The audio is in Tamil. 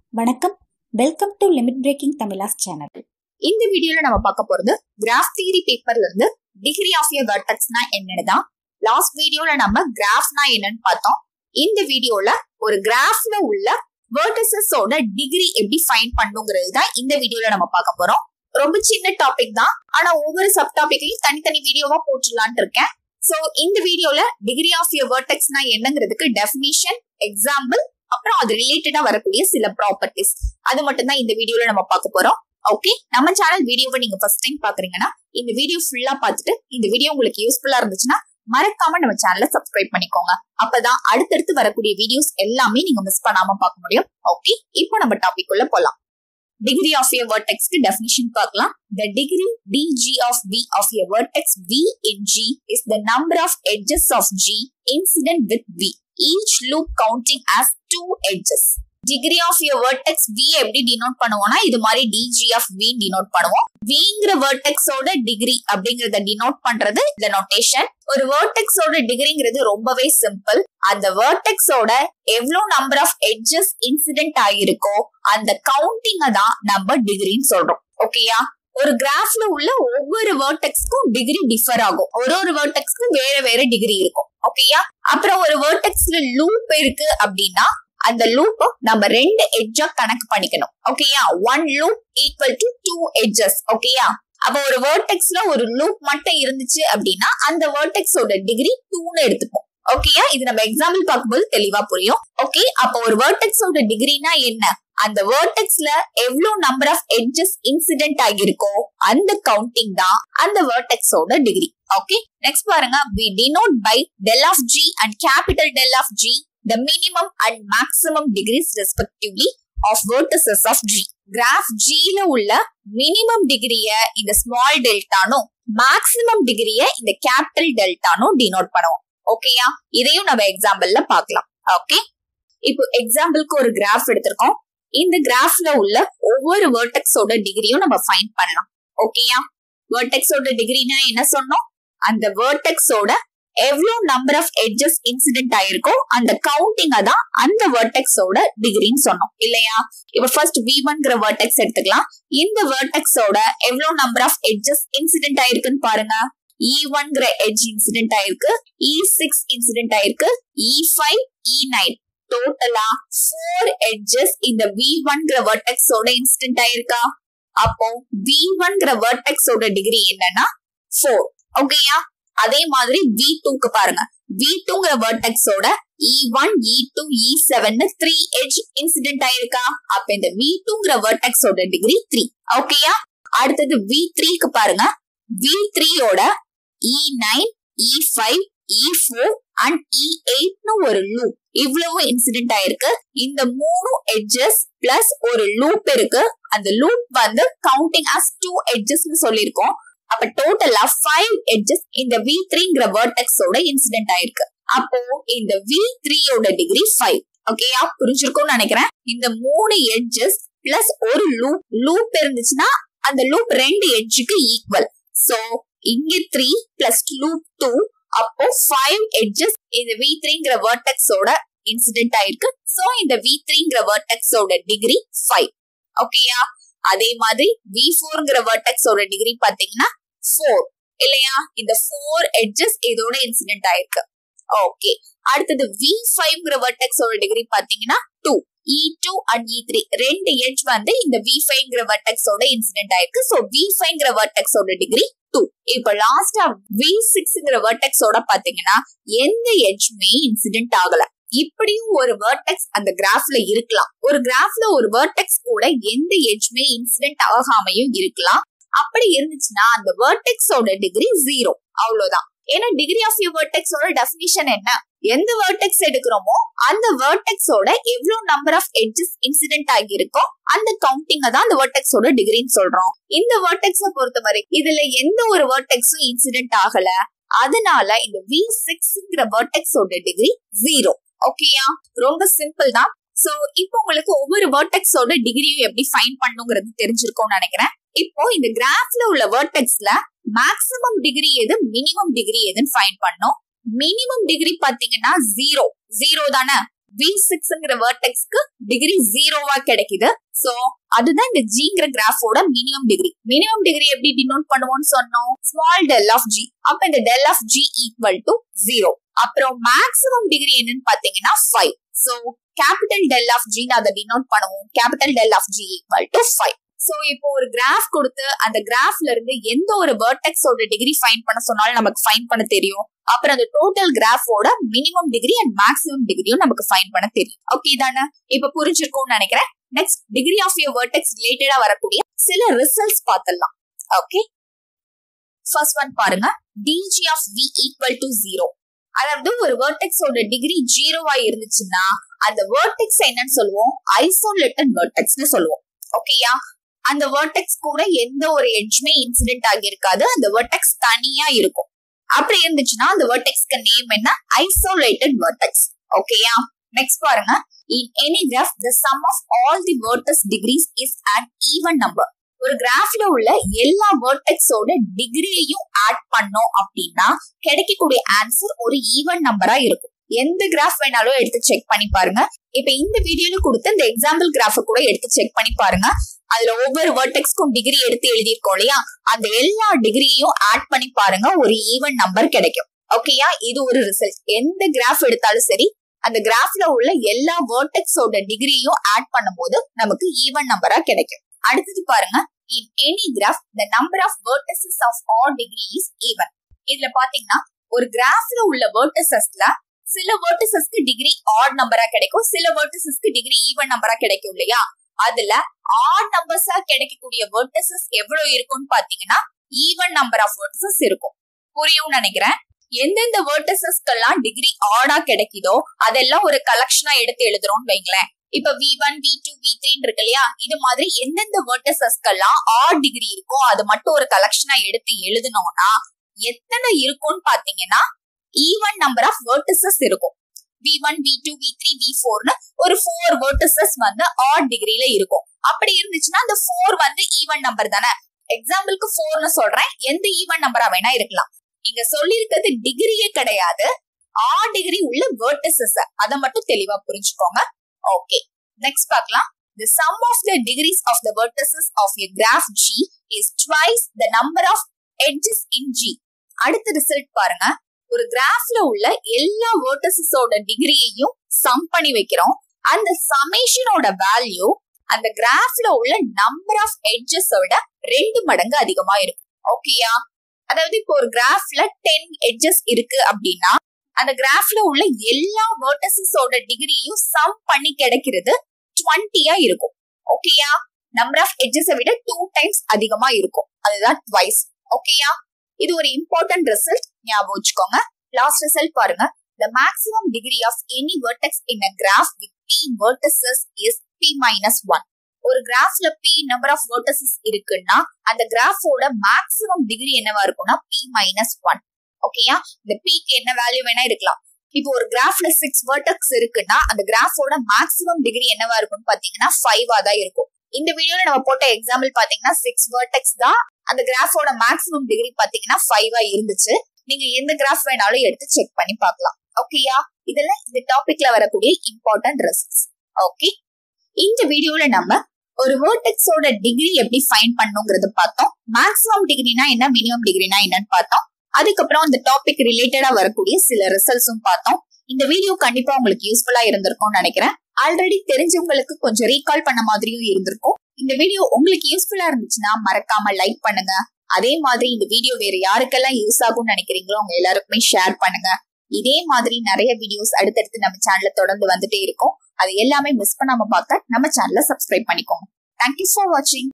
வணக்கம் வெல்கம் டு லிமிட் பிரேக்கிங் தமிழாஸ் சேனல் இந்த வீடியோல நம்ம பார்க்க போறது கிராஃப் தியரி பேப்பர்ல இருந்து டிகிரி ஆஃப் ஏ வெர்டெக்ஸ்னா என்னன்னு தான் லாஸ்ட் வீடியோல நம்ம கிராஃப்னா என்னன்னு பார்த்தோம் இந்த வீடியோல ஒரு கிராஃப்ல உள்ள வெர்டிசஸோட டிகிரி எப்படி ஃபைண்ட் பண்ணுங்கிறது தான் இந்த வீடியோல நம்ம பார்க்க போறோம் ரொம்ப சின்ன டாபிக் தான் ஆனா ஒவ்வொரு சப் டாபிக்கையும் தனித்தனி வீடியோவா போட்டுடலான்னு இருக்கேன் சோ இந்த வீடியோல டிகிரி ஆஃப் ஏ வெர்டெக்ஸ்னா என்னங்கிறதுக்கு டெஃபினிஷன் எக்ஸாம்பிள் அப்புறம் அது ரிலேட்டடா வரக்கூடிய சில ப்ராப்பர்ட்டிஸ் அது மட்டும் தான் இந்த வீடியோல நம்ம பார்க்க போறோம் ஓகே நம்ம சேனல் வீடியோவை நீங்க ஃபர்ஸ்ட் டைம் பாக்குறீங்கன்னா இந்த வீடியோ ஃபுல்லா பார்த்துட்டு இந்த வீடியோ உங்களுக்கு யூஸ்ஃபுல்லா இருந்துச்சுன்னா மறக்காம நம்ம சேனலை சப்ஸ்கிரைப் பண்ணிக்கோங்க அப்பதான் அடுத்தடுத்து வரக்கூடிய வீடியோஸ் எல்லாமே நீங்க மிஸ் பண்ணாம பார்க்க முடியும் ஓகே இப்போ நம்ம டாபிக் உள்ள போலாம் டிகிரி ஆஃப் ஏ வெர்டெக்ஸ்க்கு டெஃபினிஷன் பார்க்கலாம் the degree dg of v of a vertex v in g is the number of edges of g incident with v each loop counting as two edges degree of a vertex v எப்படி டினோட் பண்ணுவோம்னா இது மாதிரி dg of v டினோட் பண்ணுவோம் vங்கிற வெர்டெக்ஸோட டிகிரி அப்படிங்கறத டினோட் பண்றது இந்த நோட்டேஷன் ஒரு வெர்டெக்ஸோட டிகிரிங்கிறது ரொம்பவே சிம்பிள் அந்த வெர்டெக்ஸோட எவ்வளவு நம்பர் ஆஃப் எட்ஜஸ் இன்சிடென்ட் ஆகிருக்கோ அந்த கவுண்டிங்க தான் நம்ம டிகிரின்னு சொல்றோம் ஓகேயா ஒரு கிராஃப்ல உள்ள ஒவ்வொரு வேர்டெக்ஸ்க்கும் டிகிரி டிஃபர் ஆகும் ஒரு ஒரு வேர்டெக்ஸ்க்கும் வேற வேற டிகிரி இருக்கும் ஓகேயா அப்புறம் ஒரு வேர்டெக்ஸ்ல லூப் இருக்கு அப்படின்னா அந்த லூப் நம்ம ரெண்டு எட்ஜா கணக்கு பண்ணிக்கணும் ஓகேயா one loop equal to two edges ஓகேயா அப்ப ஒரு வேர்டெக்ஸ்ல ஒரு லூப் மட்டும் இருந்துச்சு அப்படின்னா அந்த வேர்டெக்ஸோட டிகிரி டூன்னு எடுத்துப்போம் ஓகேயா இது நம்ம எக்ஸாம்பிள் பார்க்கும்போது தெளிவா புரியும் ஓகே அப்ப ஒரு வேர்டெக்ஸோட டிகிரினா என்ன அந்த வேர்டெக்ஸ்ல எவ்வளவு நம்பர் ஆஃப் எட்ஜஸ் இன்சிடென்ட் ஆகிருக்கோ அந்த கவுண்டிங் தான் அந்த வேர்டெக்ஸோட டிகிரி ஓகே நெக்ஸ்ட் பாருங்க we denote by del of G and capital del of G the minimum and maximum degrees respectively of vertices of G graph ஜில உள்ள மினிமம் டிகிரிய இந்த ஸ்மால் டெல்டானும் மேக்ஸிமம் டிகிரிய இந்த கேபிட்டல் டெல்டானும் டினோட் பண்ணுவோம் ஓகேயா இதையும் நம்ம எக்ஸாம்பிள்ல பார்க்கலாம் ஓகே இப்போ எக்ஸாம்பிளுக்கு ஒரு கிராஃப் எடுத்திருக்கோம் இந்த கிராஃப்ல உள்ள ஒவ்வொரு வேர்டெக்ஸோட டிகிரியும் நம்ம ஃபைண்ட் பண்ணலாம் ஓகேயா வேர்டெக்ஸோட டிகிரினா என்ன சொன்னோம் அந்த வேர்டெக்ஸோட எவ்வளவு நம்பர் ஆஃப் எட்ஜஸ் இன்சிடென்ட் ஆயிருக்கோ அந்த கவுண்டிங்க தான் அந்த வேர்டெக்ஸோட டிகிரின்னு சொன்னோம் இல்லையா இப்ப ஃபர்ஸ்ட் வி ஒன்ங்கிற வேர்டெக்ஸ் எடுத்துக்கலாம் இந்த வேர்டெக்ஸோட எவ்வளவு நம்பர் ஆஃப் எட்ஜஸ் இன்சிடென்ட் ஆயிருக்குன்னு பாருங்க இ ஒன்ங்கிற எட்ஜ் இன்சிடென்ட் ஆயிருக்கு இ சிக்ஸ் இன்சிடென்ட் ஆயிருக்கு இ ஃபைவ் இ நைன் டோட்டலா ஃபோர் எட்ஜஸ் இந்த வி ஒன்ங்கிற வேர்டெக்ஸோட இன்சிடென்ட் ஆயிருக்கா அப்போ வி ஒன்ங்கிற வேர்டெக்ஸோட டிகிரி என்னன்னா ஃபோர் ஓகேயா அதே மாதிரி வி டூக்கு பாருங்க வி டூங்கிற வேர்டெக்ஸோட E one E two E seven three edge incident ஆயிருக்கா அப்ப இந்த வி டூங்கிற வேர்டெக்ஸோட டிகிரி த்ரீ ஓகேயா அடுத்தது வி த்ரீக்கு பாருங்க வி த்ரீயோட E nine E five E four and E எயிட்னு ஒரு லூப் இவ்வளவு இன்சிடென்ட் ஆயிருக்கு இந்த மூணு எட்ஜஸ் பிளஸ் ஒரு லூப் இருக்கு அந்த லூப் வந்து கவுண்டிங் ஆஸ் டூ எட்ஜஸ்னு சொல்லியிருக்கோம் அப்ப டோட்டலா ஃபைவ் எட்ஜஸ் இந்த வி த்ரீங்கிற வேர்டெக்ஸோட இன்சிடென்ட் ஆயிருக்கு அப்போ இந்த வி த்ரீயோட டிகிரி ஃபைவ் ஓகேயா புரிஞ்சிருக்கும்னு நினைக்கிறேன் இந்த மூணு எட்ஜஸ் பிளஸ் ஒரு லூப் லூப் இருந்துச்சுன்னா அந்த லூப் ரெண்டு எட்ஜுக்கு ஈக்குவல் சோ இங்க த்ரீ பிளஸ் லூப் டூ அப்போ ஃபைவ் எட்ஜஸ் இந்த வி த்ரீங்கிற வேர்டெக்ஸோட இன்சிடென்ட் ஆயிருக்கு சோ இந்த வி த்ரீங்கிற வேர்டெக்ஸோட டிகிரி ஃபைவ் ஓகேயா அதே மாதிரி வி ஃபோர்ங்கிற வேர்டெக்ஸோட டிகிரி பாத்தீங்கன்னா ஃபோர் இல்லையா இந்த ஃபோர் எட்ஜஸ் இதோட இன்சிடென்ட் ஆயிருக்கு ஓகே அடுத்தது வி ஃபைவ்ங்கிற வேர்டெக்ஸோட டிகிரி பாத்தீங்கன்னா two E two and E three ரெண்டு எட்ஜ் வந்து இந்த வி ஃபைவ்ங்கிற வேர்டெக்ஸோட இன்சிடென்ட் ஆயிருக்கு சோ வி ஃபைவ்ங்கிற வேர்டெக்ஸோட டிகிரி டூ இப்ப லாஸ்டா வி சிக்ஸ்ங்கிற வேர்டெக்ஸோட பாத்தீங்கன்னா எந்த எட்ஜுமே இன்சிடென்ட் ஆகல இப்படியும் ஒரு வேர்டெக்ஸ் அந்த கிராஃப்ல இருக்கலாம் ஒரு கிராஃப்ல ஒரு வேர்டெக்ஸ் கூட எந்த எட்ஜுமே இன்சிடென்ட் ஆகாமையும் இருக்கலாம் அப்படி இருந்துச்சுன்னா அந்த வேர்டெக்ஸோட டிகிரி ஜீரோ அவ்வளவுதான் ஏன்னா டிகிரி ஆஃப் யூ வேர்டெக்ஸோட டெபினிஷன் என்ன எந்த வேர்டெக்ஸ் எடுக்கிறோமோ அந்த வேர்டெக்ஸோட எவ்வளவு நம்பர் ஆஃப் எட்ஜஸ் இன்சிடென்ட் ஆகியிருக்கோ அந்த கவுண்டிங்க தான் அந்த வேர்டெக்ஸோட டிகிரின்னு சொல்றோம் இந்த வேர்டெக்ஸ பொறுத்தவரை இதுல எந்த ஒரு வேர்டெக்ஸும் இன்சிடென்ட் ஆகல அதனால இந்த வி சிக்ஸ்ங்கிற வேர்டெக்ஸோட டிகிரி ஜீரோ ஓகேயா ரொம்ப சிம்பிள் தான் சோ இப்போ உங்களுக்கு ஒவ்வொரு வேர்டெக்ஸோட டிகிரியும் எப்படி ஃபைன் பண்ணுங்கிறது தெரிஞ்சிருக்கும்னு நினைக்கிறேன் இப்போ இந்த கிராஃப்ல உள்ள வேர்டெக்ஸ்ல மேக்ஸிமம் டிகிரி எது மினிமம் டிகிரி எதுன்னு ஃபைன் பண்ணோம் மினிமம் டிகிரி பாத்தீங்கன்னா ஜீரோ ஜீரோ தானே வி சிக்ஸ்ங்கிற வேர்டெக்ஸ்க்கு டிகிரி ஜீரோவா கிடைக்குது சோ அதுதான் இந்த ஜிங்கிற கிராஃபோட மினிமம் டிகிரி மினிமம் டிகிரி எப்படி டினோட் பண்ணுவோம்னு சொன்னோம் ஸ்மால் டெல் ஆஃப் ஜி அப்ப இந்த del of G equal to zero அப்புறம் மேக்ஸிமம் டிகிரி என்னன்னு பாத்தீங்கன்னா five so capital del of G அதை டினோட் பண்ணுவோம் capital del of G equal to five so இப்போ ஒரு கிராஃப் கொடுத்து அந்த கிராஃப்ல இருந்து எந்த ஒரு வேர்டெக்ஸோட டிகிரி ஃபைன் பண்ண சொன்னாலும் நமக்கு ஃபைன் பண்ண தெரியும் அப்புறம் அந்த டோட்டல் கிராஃபோட மினிமம் டிகிரி அண்ட் மேக்ஸிமம் டிகிரியும் நமக்கு ஃபைன் பண்ண தெரியும் ஓகே தானே இப்ப புரிஞ்சிருக்கும்னு நினைக்கிறேன் next degree of your vertex ரிலேட்டடா வரக்கூடிய சில ரிசல்ட்ஸ் பார்த்தலாம் ஓகே ஃபர்ஸ்ட் ஒன் பாருங்க DG of V equal to zero அதாவது ஒரு வேர்டெக்ஸோட டிகிரி ஜீரோவா இருந்துச்சுன்னா அந்த வேர்டெக்ஸ் என்னன்னு சொல்லுவோம் ஐசோலேட்டட் வேர்டெக்ஸ்னு சொல்லுவோம் ஓகேயா அந்த வேர்டெக்ஸ் கூட எந்த ஒரு எட்ஜுமே இன்சிடென்ட் ஆகியிருக்காது அந்த வேர்டெக்ஸ் தனியா இருக்கும் அப்படி இருந்துச்சுன்னா அந்த வேர்டெக்ஸ்க்கு நேம் என்ன ஐசோலேட்டட் வேர்டெக்ஸ் ஓகேயா நெக்ஸ்ட் பாருங்க in any graph the sum of all the vertex degrees is an even number ஒரு கிராஃப்ல உள்ள எல்லா வேர்டெக்ஸோட டிகிரியையும் ஆட் பண்ணோம் அப்படின்னா கிடைக்கக்கூடிய ஆன்சர் ஒரு ஈவன் நம்பரா இருக்கும் எந்த கிராஃப் வேணாலும் எடுத்து செக் பண்ணி பாருங்க இப்ப இந்த வீடியோல கொடுத்த இந்த எக்ஸாம்பிள் கிராஃப கூட எடுத்து செக் பண்ணி பாருங்க அதுல ஒவ்வொரு வேர்டெக்ஸ்க்கும் டிகிரி எடுத்து எழுதியிருக்கோம் இல்லையா அந்த எல்லா டிகிரியையும் ஆட் பண்ணி பாருங்க ஒரு ஈவன் நம்பர் கிடைக்கும் ஓகேயா இது ஒரு ரிசல்ட் எந்த கிராஃப் எடுத்தாலும் சரி அந்த கிராஃப்ல உள்ள எல்லா வேர்டெக்ஸோட டிகிரியும் ஆட் பண்ணும்போது நமக்கு ஈவன் நம்பரா கிடைக்கும் அடுத்தது பாருங்க in any graph the number of vertices of all degree is even இதுல பாத்தீங்கன்னா ஒரு கிராஃப்ல உள்ள வேர்டசஸ்ல சில வேர்டசஸ்க்கு டிகிரி ஆட் நம்பரா கிடைக்கும் சில வேர்டசஸ்க்கு டிகிரி ஈவன் நம்பரா கிடைக்கும் இல்லையா அதுல ஆட் நம்பர்ஸா கிடைக்கக்கூடிய வேர்டசஸ் எவ்வளவு இருக்கும்னு பாத்தீங்கன்னா ஈவன் நம்பர் ஆஃப் வேர்டசஸ் இருக்கும் புரியும் நினைக்கிறேன் எந்தெந்த வேர்டசஸ்க்கெல்லாம் டிகிரி ஆடா கிடைக்குதோ அதெல்லாம் ஒரு கலெக்ஷனா எடுத்து எழுதுறோம்னு வைங்களேன் இப்ப V one V two V three இருக்கு இல்லையா இது மாதிரி எந்தெந்த வேர்டசஸ்க்கெல்லாம் ஆட் டிகிரி இருக்கோ அது மட்டும் ஒரு கலெக்ஷனா எடுத்து எழுதணும்னா எத்தனை இருக்கும்னு பாத்தீங்கன்னா ஈவன் நம்பர் ஆஃப் வேர்டசஸ் இருக்கும் V one V two V three V ஃபோர்னு ஒரு ஃபோர் வேர்டசஸ் வந்து ஆட் டிகிரில இருக்கும் அப்படி இருந்துச்சுன்னா அந்த ஃபோர் வந்து ஈவன் நம்பர் தானே எக்ஸாம்பிளுக்கு ஃபோர்னு சொல்றேன் எந்த ஈவன் நம்பரா வேணா இருக்கலாம் இங்க சொல்லியிருக்கிறது டிகிரியே கிடையாது ஆட் டிகிரி உள்ள வேர்டசஸ் அதை மட்டும் தெளிவா புரிஞ்சுக்கோங்க ஓகே நெக்ஸ்ட் பார்க்கலாம் The sum of the degrees of the vertices of a graph G is twice the number of edges in G. அடுத்த ரிசல்ட் பாருங்க ஒரு கிராஃப்ல உள்ள எல்லா வேர்டசஸோட டிகிரியையும் சம் பண்ணி வைக்கிறோம் அந்த சமேஷனோட வேல்யூ அந்த கிராஃப்ல உள்ள நம்பர் ஆஃப் எட்ஜஸ் விட ரெண்டு மடங்கு அதிகமா இருக்கும் ஓகேயா அதாவது இப்போ ஒரு கிராஃப்ல டென் எட்ஜஸ் இருக்கு அப்படின்னா அந்த கிராஃப்ல உள்ள எல்லா வேர்டசஸோட டிகிரியும் சம் பண்ணி கிடைக்கிறது டுவெண்ட்டியா இருக்கும் ஓகேயா நம்பர் ஆஃப் எட்ஜஸை விட டூ டைம்ஸ் அதிகமா இருக்கும் அதுதான் ட்வைஸ் ஓகேயா இது ஒரு இம்பார்ட்டன்ட் ரிசல்ட் ஞாபகம் வச்சுக்கோங்க லாஸ்ட் ரிசல்ட் பாருங்க the maximum degree of any vertex in a graph with p vertices is p minus one ஒரு கிராஃப்ல பி நம்பர் ஆஃப் வெர்டசஸ் இருக்குன்னா அந்த கிராஃபோட மேக்ஸிமம் டிகிரி என்னவா இருக்கும்னா பி மைனஸ் ஒன் ஓகேயா இந்த பிக்கு என்ன வேல்யூ வேணா இருக்கலாம் இப்போ ஒரு கிராஃப்ல சிக்ஸ் வேர்டெக்ஸ் இருக்குன்னா அந்த கிராஃபோட மேக்ஸிமம் டிகிரி என்னவா இருக்கும்னு பாத்தீங்கன்னா ஃபைவா தான் இருக்கும் இந்த வீடியோல நம்ம போட்ட எக்ஸாம்பிள் பாத்தீங்கன்னா சிக்ஸ் வேர்டெக்ஸ் தான் அந்த கிராஃபோட மேக்ஸிமம் டிகிரி பாத்தீங்கன்னா ஃபைவா இருந்துச்சு நீங்க எந்த கிராஃப் வேணாலும் எடுத்து செக் பண்ணி பார்க்கலாம் ஓகேயா இதெல்லாம் இந்த டாபிக்ல வரக்கூடிய இம்பார்ட்டன்ட் ரிசல்ட்ஸ் ஓகே இந்த வீடியோல நம்ம ஒரு வேர்டெக்ஸோட டிகிரி எப்படி ஃபைன் பண்ணுங்கிறது பார்த்தோம் மேக்ஸிமம் டிகிரினா என்ன மினிமம் டிகிரினா என்னன்னு பார்த்தோம் அதுக்கப்புறம் இந்த டாபிக் ரிலேட்டடா வரக்கூடிய சில ரிசல்ட்ஸும் பார்த்தோம் இந்த வீடியோ கண்டிப்பா உங்களுக்கு யூஸ்ஃபுல்லா இருந்திருக்கும்னு நினைக்கிறேன் ஆல்ரெடி தெரிஞ்சவங்களுக்கு கொஞ்சம் ரீகால் பண்ண மாதிரியும் இருந்திருக்கும் இந்த வீடியோ உங்களுக்கு யூஸ்ஃபுல்லா இருந்துச்சுன்னா மறக்காம லைக் பண்ணுங்க அதே மாதிரி இந்த வீடியோ வேற யாருக்கெல்லாம் யூஸ் ஆகும்னு நினைக்கிறீங்களோ அவங்க எல்லாருக்குமே ஷேர் பண்ணுங்க இதே மாதிரி நிறைய வீடியோஸ் அடுத்தடுத்து நம்ம சேனல்ல தொடர்ந்து வந்துட்டே இருக்கும் அது எல்லாமே மிஸ் பண்ணாம பார்க்க நம்ம சேனலை சப்ஸ்கிரைப் பண்ணிக்கோங்க தேங்க்யூ ஃபார் வாட்சிங்